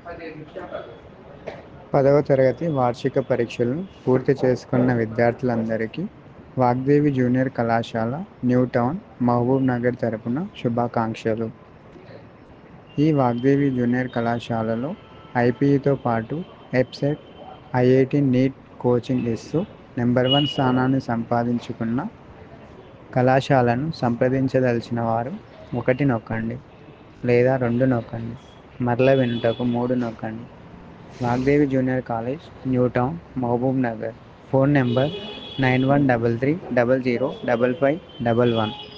పదవ తరగతి వార్షిక పరీక్షలు పూర్తి చేసుకున్న విద్యార్థులందరికీ వాగ్దేవి జూనియర్ కళాశాల న్యూ టౌన్ మహబూబ్ నగర్ తరపున శుభాకాంక్షలు ఈ వాగ్దేవి జూనియర్ కళాశాలలో ఐపీఈతో పాటు ఎబ్సెట్ ఐఐటి నీట్ కోచింగ్ ఇస్తూ నెంబర్ వన్ స్థానాన్ని సంపాదించుకున్న కళాశాలను సంప్రదించదలిచిన వారు ఒకటి నొక్కండి లేదా రెండు నొక్కండి మరల వినుటకు మూడు నొక్కండి Vagdevi junior college new town Mahabubnagar phone number nine one double three double zero double five double one